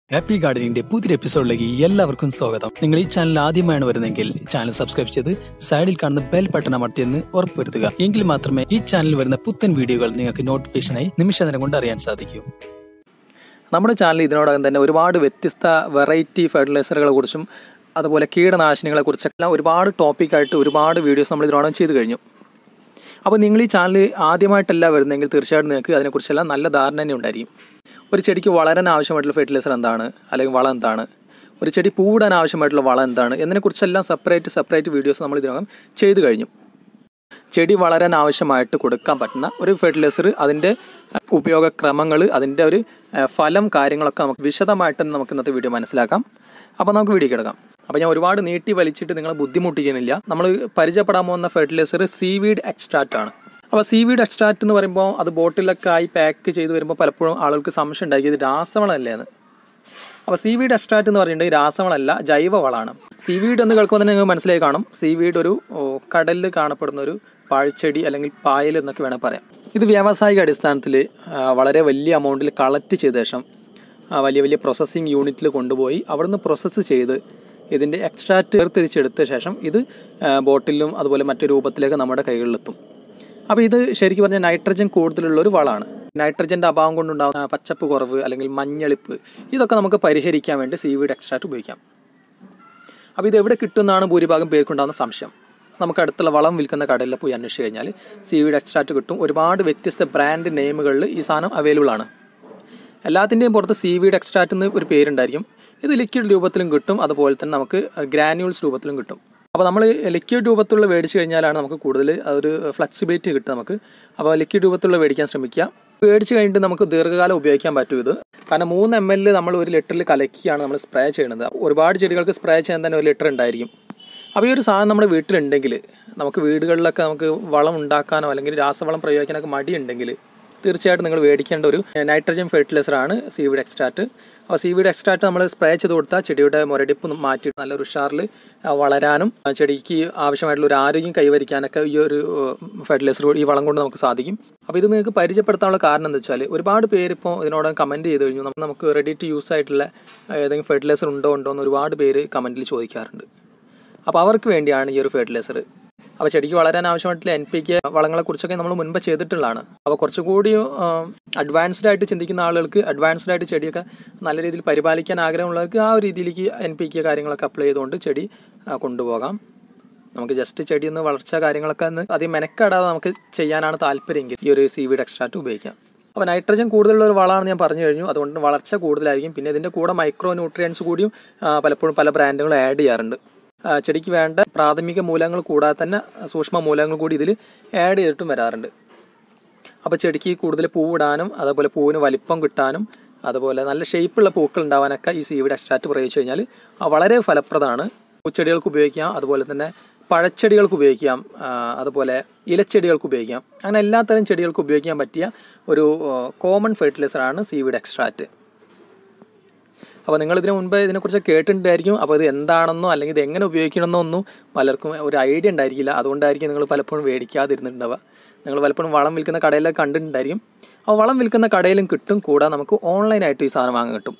happy ഗാർഡനിന്റെ പുതിയൊരു എപ്പിസോഡിലേക്ക് എല്ലാവർക്കും സ്വാഗതം നിങ്ങൾ ഈ ചാനൽ ആദ്യമായാണ് വരുന്നതെങ്കിൽ ചാനൽ സബ്സ്ക്രൈബ് ചെയ്ത് സൈഡിൽ കാണുന്ന ബെൽ ബട്ടൺ അമർത്തിയെന്ന് ഉറപ്പുവരുത്തുക എങ്കിൽ മാത്രമേ ഈ ചാനലിൽ വരുന്ന പുത്തൻ വീഡിയോകൾ നിങ്ങൾക്ക് നോട്ടിഫിക്കേഷനായി നിമിഷ നേരം കൊണ്ട് അറിയാൻ സാധിക്കൂ നമ്മുടെ ചാനൽ ഇതിനോടകം തന്നെ ഒരുപാട് വ്യത്യസ്ത വെറൈറ്റി ഫെർട്ടിലൈസറുകളെ കുറിച്ചും അതുപോലെ കീടനാശിനികളെ കുറിച്ചെല്ലാം ഒരുപാട് ടോപ്പിക്കായിട്ട് ഒരുപാട് വീഡിയോസ് നമ്മൾ ഇതിനോടകം ചെയ്തു കഴിഞ്ഞു അപ്പോൾ നിങ്ങൾ ഈ ചാനൽ ആദ്യമായിട്ടല്ല വരുന്നതെങ്കിൽ തീർച്ചയായിട്ടും നിങ്ങൾക്ക് അതിനെക്കുറിച്ചെല്ലാം നല്ല ധാരണ തന്നെ ഉണ്ടായിരിക്കും ഒരു ചെടിക്ക് വളരാൻ ആവശ്യമായിട്ടുള്ള ഫെർട്ടിലൈസർ എന്താണ് അല്ലെങ്കിൽ വളം എന്താണ് ഒരു ചെടി പൂവിടാൻ ആവശ്യമായിട്ടുള്ള വളം എന്താണ് എന്നതിനെക്കുറിച്ചെല്ലാം സെപ്പറേറ്റ് സെപ്പറേറ്റ് വീഡിയോസ് നമ്മൾ ഇതിനകം ചെയ്തു കഴിഞ്ഞു ചെടി വളരാൻ ആവശ്യമായിട്ട് കൊടുക്കാൻ പറ്റുന്ന ഒരു ഫെർട്ടിലൈസർ അതിൻ്റെ ഉപയോഗക്രമങ്ങൾ അതിൻ്റെ ഒരു ഏഹ്, ഫലം കാര്യങ്ങളൊക്കെ നമുക്ക് വിശദമായിട്ട് തന്നെ നമുക്ക് ഇന്നത്തെ വീഡിയോ മനസ്സിലാക്കാം അപ്പോൾ നമുക്ക് വീഡിയോ കിടക്കാം അപ്പോൾ ഞാൻ ഒരുപാട് നീട്ടി വലിച്ചിട്ട് നിങ്ങളെ ബുദ്ധിമുട്ടിക്കുന്നില്ല നമ്മൾ പരിചയപ്പെടാൻ പോകുന്ന ഫെർട്ടിലൈസർ സീവീഡ് എക്സ്ട്രാക്റ്റ് ആണ് അപ്പോൾ സീവീഡ് എക്സ്ട്രാക്റ്റ് എന്ന് പറയുമ്പോൾ അത് ബോട്ടിലൊക്കെ ആയി പാക്ക് ചെയ്ത് വരുമ്പോൾ പലപ്പോഴും ആളുകൾക്ക് സംശയം ഉണ്ടാക്കി ഇത് രാസവളമല്ലേ എന്ന് അപ്പോൾ സീവീഡ് എക്സ്ട്രാക്റ്റ് എന്ന് പറഞ്ഞിട്ടുണ്ടെങ്കിൽ രാസവളമല്ല ജൈവവളമാണ് സീവീഡ് എന്ന് കേൾക്കുമ്പോൾ തന്നെ നിങ്ങൾക്ക് മനസ്സിലായി കാണും സീവീഡ് ഒരു ഓ, കടലിൽ കാണപ്പെടുന്ന ഒരു പാഴ്ചെടി അല്ലെങ്കിൽ പായൽ എന്നൊക്കെ വേണമെങ്കിൽ പറയാം ഇത് വ്യാവസായിക അടിസ്ഥാനത്തിൽ ആ, വളരെ വലിയ എമൗണ്ടിൽ കളക്ട് ചെയ്ത ശേഷം ആ, വലിയ വലിയ പ്രോസസ്സിങ് യൂണിറ്റിൽ കൊണ്ടുപോയി അവിടുന്ന് പ്രോസസ്സ് ചെയ്ത് ഇതിൻ്റെ എക്സ്ട്രാക്റ്റ് വേർതിരിച്ചെടുത്ത ശേഷം ഇത് ആ, ബോട്ടിലും അതുപോലെ മറ്റു രൂപത്തിലേക്ക് നമ്മുടെ കൈകളിലെത്തും അപ്പോൾ ഇത് ശരിക്കും പറഞ്ഞാൽ നൈട്രജൻ കൂടുതലുള്ള ഒരു വളമാണ് നൈട്രജൻ്റെ അഭാവം കൊണ്ടുണ്ടാകുന്ന പച്ചപ്പ് കുറവ് അല്ലെങ്കിൽ മഞ്ഞളിപ്പ് ഇതൊക്കെ നമുക്ക് പരിഹരിക്കാൻ വേണ്ടി സീവീഡ് എക്സ്ട്രാക്റ്റ് ഉപയോഗിക്കാം അപ്പോൾ ഇത് എവിടെ കിട്ടുമെന്നാണ് ഭൂരിഭാഗം പേർക്കുണ്ടാകുന്ന സംശയം നമുക്ക് അടുത്തുള്ള വളം വിൽക്കുന്ന കടയിൽ പോയി അന്വേഷിച്ച് കഴിഞ്ഞാൽ സീവീഡ് എക്സ്ട്രാക്റ്റ് കിട്ടും ഒരുപാട് വ്യത്യസ്ത ബ്രാൻഡ് നെയിമുകളിൽ ഈ സാധനം അവൈലബിൾ ആണ് എല്ലാത്തിൻ്റെയും പുറത്ത് സീവീഡ് എക്സ്ട്രാക്റ്റ് എന്ന് ഒരു പേരുണ്ടായിരിക്കും ഇത് ലിക്വിഡ് രൂപത്തിലും കിട്ടും അതുപോലെ തന്നെ നമുക്ക് ഗ്രാന്യൂൾസ് രൂപത്തിലും കിട്ടും അപ്പോൾ നമ്മൾ ലിക്വിഡ് രൂപത്തിലുള്ള മേടിച്ച് കഴിഞ്ഞാലാണ് നമുക്ക് കൂടുതൽ ഒരു ഫ്ലെക്സിബിലിറ്റി കിട്ടും നമുക്ക് അപ്പോൾ ലിക്വിഡ് രൂപത്തിലുള്ള മേടിക്കാൻ ശ്രമിക്കുക മേടിച്ച് കഴിഞ്ഞിട്ട് നമുക്ക് ദീർഘകാലം ഉപയോഗിക്കാൻ പറ്റും ഇത് കാരണം മൂന്ന് എം എൽ നമ്മൾ ഒരു ലിറ്ററിൽ കലക്കിയാണ് നമ്മൾ സ്പ്രേ ചെയ്യുന്നത് ഒരുപാട് ചെടികൾക്ക് സ്പ്രേ ചെയ്യാൻ തന്നെ ഒരു ലിറ്റർ ഉണ്ടായിരിക്കും അപ്പോൾ ഈ ഒരു സാധനം നമ്മുടെ വീട്ടിലുണ്ടെങ്കിൽ നമുക്ക് വീടുകളിലൊക്കെ നമുക്ക് വളം ഉണ്ടാക്കാനോ അല്ലെങ്കിൽ രാസവളം പ്രയോഗിക്കാനൊക്കെ മടിയുണ്ടെങ്കിൽ തീർച്ചയായിട്ടും നിങ്ങൾ മേടിക്കേണ്ട ഒരു നൈട്രജൻ ഫെർട്ടിലൈസർ ആണ് സീവീഡ് എക്സ്ട്രാക്റ്റ് അപ്പോൾ സീവീഡ് എക്സ്ട്രാക്റ്റ് നമ്മൾ സ്പ്രേ ചെയ്ത് കൊടുത്താൽ ചെടിയുടെ മുരടിപ്പ് മാറ്റി നല്ലൊരു ഉഷാറിൽ വളരാനും ആ ചെടിക്ക് ആവശ്യമായിട്ടുള്ള ഒരു ആരോഗ്യം കൈവരിക്കാനൊക്കെ ഈ ഒരു ഫെർട്ടിലൈസർ ഈ വളം കൊണ്ട് നമുക്ക് സാധിക്കും അപ്പോൾ ഇത് നിങ്ങൾക്ക് പരിചയപ്പെടുത്താനുള്ള കാരണം എന്താ വെച്ചാൽ ഒരുപാട് പേര് ഇപ്പോൾ ഇതിനോട് കമൻറ്റ് ചെയ്ത് കഴിഞ്ഞു നമുക്ക് നമുക്ക് റെഡി ടു യൂസ് ആയിട്ടുള്ള ഏതെങ്കിലും ഫെർട്ടിലൈസർ ഉണ്ടോ ഉണ്ടോ എന്ന് ഒരുപാട് പേര് കമൻറ്റിൽ ചോദിക്കാറുണ്ട് അപ്പോൾ അവർക്ക് വേണ്ടിയാണ് ഈ ഒരു ഫെർട്ടിലൈസർ അപ്പോൾ ചെടിക്ക് വളരാൻ ആവശ്യമായിട്ടുള്ള എൻ പി കെ വളങ്ങളെക്കുറിച്ചൊക്കെ നമ്മൾ മുൻപ് ചെയ്തിട്ടുള്ളതാണ് അപ്പോൾ കുറച്ചുകൂടി അഡ്വാൻസ്ഡ് ആയിട്ട് ചിന്തിക്കുന്ന ആളുകൾക്ക് അഡ്വാൻസ്ഡ് ആയിട്ട് ചെടിയൊക്കെ നല്ല രീതിയിൽ പരിപാലിക്കാൻ ആഗ്രഹമുള്ളവർക്ക് ആ ഒരു രീതിയിലേക്ക് എൻ പി കെ കാര്യങ്ങളൊക്കെ അപ്ലൈ ചെയ്തുകൊണ്ട് ചെടി ആ, കൊണ്ടുപോകാം നമുക്ക് ജസ്റ്റ് ചെടി ഒന്ന് വളർച്ച കാര്യങ്ങളൊക്കെ ഒന്ന് അധികം മെനക്കെടാതെ നമുക്ക് ചെയ്യാനാണ് താല്പര്യമെങ്കിൽ ഈ ഒരു സീവീഡ് എക്സ്ട്രാക്റ്റ് ഉപയോഗിക്കാം അപ്പോൾ നൈട്രജൻ കൂടുതലുള്ള ഒരു വളമാണെന്ന് ഞാൻ പറഞ്ഞു കഴിഞ്ഞു അതുകൊണ്ട് വളർച്ച കൂടുതലായിരിക്കും പിന്നെ ഇതിൻ്റെ കൂടെ മൈക്രോ ന്യൂട്രിയൻസ് കൂടിയും ആ, പലപ്പോഴും പല ബ്രാൻഡുകളും ആഡ് ചെയ്യാറുണ്ട് ആ, ചെടിക്ക് വേണ്ട പ്രാഥമിക മൂലങ്ങൾ കൂടാതെ തന്നെ സൂക്ഷ്മ മൂലങ്ങൾ കൂടി ഇതിൽ ആഡ് ചെയ്തിട്ടും വരാറുണ്ട് അപ്പോൾ ചെടിക്ക് കൂടുതൽ പൂവിടാനും അതുപോലെ പൂവിന് വലിപ്പം കിട്ടാനും അതുപോലെ നല്ല ഷേപ്പുള്ള പൂക്കൾ ഉണ്ടാവാനൊക്കെ ഈ സീവിഡ് എക്സ്ട്രാക്റ്റ് പ്രയോഗിച്ചു കഴിഞ്ഞാൽ ആ, വളരെ ഫലപ്രദമാണ് പൂച്ചെടികൾക്ക് ഉപയോഗിക്കാം അതുപോലെ തന്നെ പഴച്ചെടികൾക്ക് ഉപയോഗിക്കാം ആ, അതുപോലെ ഇലച്ചെടികൾക്ക് ഉപയോഗിക്കാം അങ്ങനെ എല്ലാത്തരം ചെടികൾക്ക് ഉപയോഗിക്കാൻ പറ്റിയ ഒരു കോമൺ ഫെർട്ടിലൈസറാണ് സീവിഡ് എക്സ്ട്രാക്റ്റ് അപ്പോൾ നിങ്ങൾ ഇതിനു മുൻപ് ഇതിനെക്കുറിച്ച് കേട്ടിട്ടുണ്ടായിരിക്കും അപ്പോൾ ഇത് എന്താണെന്നോ അല്ലെങ്കിൽ ഇത് എങ്ങനെ ഉപയോഗിക്കണമെന്നോ ഒന്നും പലർക്കും ഒരു ഐഡിയ ഉണ്ടായിരിക്കില്ല അതുകൊണ്ടായിരിക്കും നിങ്ങൾ പലപ്പോഴും മേടിക്കാതിരുന്നിട്ടുണ്ടാവുക നിങ്ങൾ പലപ്പോഴും വളം വിൽക്കുന്ന കടയിലൊക്കെ കണ്ടിട്ടുണ്ടായിരിക്കും അപ്പോൾ വളം വിൽക്കുന്ന കടയിലും കിട്ടും കൂടാതെ നമുക്ക് ഓൺലൈനായിട്ട് ഈ സാധനം വാങ്ങാൻ കിട്ടും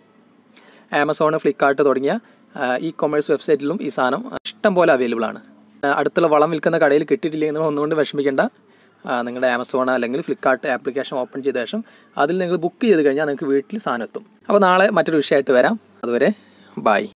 ആമസോൺ ഫ്ലിപ്കാർട്ട് തുടങ്ങിയ ഇ കൊമേഴ്സ് വെബ്സൈറ്റിലും ഈ സാധനം ഇഷ്ടം പോലെ അവൈലബിൾ ആണ് ആ, അടുത്തുള്ള വളം വിൽക്കുന്ന കടയിൽ കിട്ടിയിട്ടില്ലെങ്കിൽ നിങ്ങൾ ഒന്നുകൊണ്ട് വിഷമിക്കേണ്ട ആ, നിങ്ങളുടെ ആമസോൺ അല്ലെങ്കിൽ ഫ്ലിപ്കാർട്ട് ആപ്ലിക്കേഷൻ ഓപ്പൺ ചെയ്ത ശേഷം അതിൽ നിങ്ങൾ ബുക്ക് ചെയ്ത് കഴിഞ്ഞാൽ നിങ്ങൾക്ക് വീട്ടിൽ സാധനം എത്തും അപ്പോൾ നാളെ മറ്റൊരു വിഷയമായിട്ട് വരാം അതുവരെ ബൈ